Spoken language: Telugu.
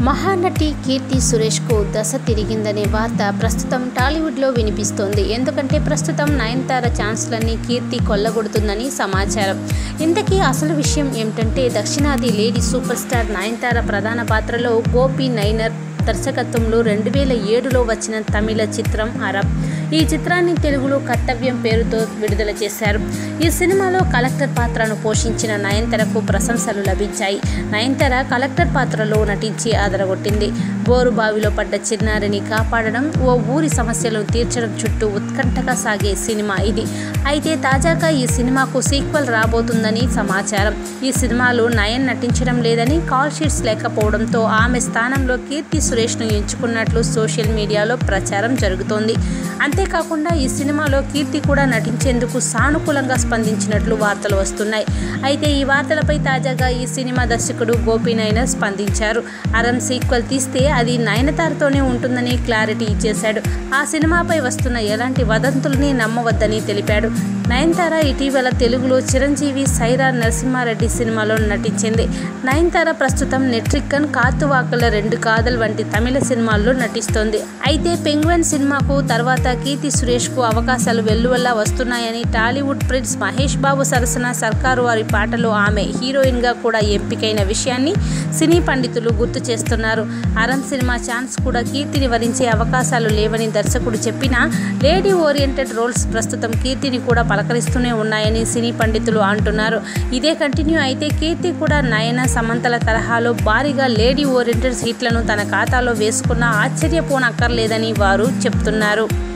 మహానటి కీర్తి సురేష్కు దశ తిరిగిందనే వార్త ప్రస్తుతం టాలీవుడ్లో వినిపిస్తోంది ఎందుకంటే ప్రస్తుతం నయనతార ఛాన్స్లన్నీ కీర్తి కొల్లగొడుతుందని సమాచారం ఇంతకీ అసలు విషయం ఏమిటంటే దక్షిణాది లేడీ సూపర్ స్టార్ నయనతార ప్రధాన పాత్రలో గోపి నైనర్ దర్శకత్వంలో రెండు వేల ఏడులో వచ్చిన తమిళ చిత్రం అరబ్ ఈ చిత్రాన్ని తెలుగులో కర్తవ్యం పేరుతో విడుదల చేశారు ఈ సినిమాలో కలెక్టర్ పాత్రను పోషించిన నయనతారకు ప్రశంసలు లభించాయి నయనతార కలెక్టర్ పాత్రలో నటించి ఆదరగొట్టింది బోరు బావిలో పడ్డ చిన్నారిని కాపాడడం ఓ ఊరి సమస్యలను తీర్చడం చుట్టూ ఉత్కంఠగా సాగే సినిమా ఇది అయితే తాజాగా ఈ సినిమాకు సీక్వెల్ రాబోతుందని సమాచారం ఈ సినిమాలో నయన్ నటించడం లేదని కాల్ షీట్స్ లేకపోవడంతో ఆమె స్థానంలో కీర్తి సురేష్ను ఎంచుకున్నట్లు సోషల్ మీడియాలో ప్రచారం జరుగుతోంది అంతేకాకుండా ఈ సినిమాలో కీర్తి కూడా నటించేందుకు సానుకూలంగా స్పందించినట్లు వార్తలు వస్తున్నాయి అయితే ఈ వార్తలపై తాజాగా ఈ సినిమా దర్శకుడు గోపి నైనర్ స్పందించారు అరం సీక్వెల్ తీస్తే అది నయనతారతోనే ఉంటుందని క్లారిటీ ఇచ్చేశాడు ఆ సినిమాపై వస్తున్న ఎలాంటి వదంతుల్ని నమ్మవద్దని తెలిపాడు నయనతార ఇటీవల తెలుగులో చిరంజీవి సైరా నరసింహారెడ్డి సినిమాలో నటించింది నయనతార ప్రస్తుతం నెట్రిక్కన్ కాతువాకల రెండు కాదల్ వంటి తమిళ సినిమాల్లో నటిస్తోంది అయితే పెంగ్వెన్ సినిమాకు తర్వాత కీర్తి సురేష్కు అవకాశాలు వెల్లువల్లా వస్తున్నాయని టాలీవుడ్ ప్రిన్స్ మహేష్ బాబు సరసన సర్కారు వారి పాటలో ఆమె హీరోయిన్గా కూడా ఎంపికైన విషయాన్ని సినీ పండితులు గుర్తు చేస్తున్నారు అరం సినిమా ఛాన్స్ కూడా కీర్తిని వరించే అవకాశాలు లేవని దర్శకుడు చెప్పినా లేడీ ఓరియంటెడ్ రోల్స్ ప్రస్తుతం కీర్తిని కూడా పలకరిస్తూనే ఉన్నాయని సినీ పండితులు అంటున్నారు ఇదే కంటిన్యూ అయితే కీర్తి కూడా నయన సమంతల తరహాలో భారీగా లేడీ ఓరియంటెడ్ సీట్లను తన ఖాతాలో వేసుకున్న ఆశ్చర్యపోనక్కర్లేదని వారు చెప్తున్నారు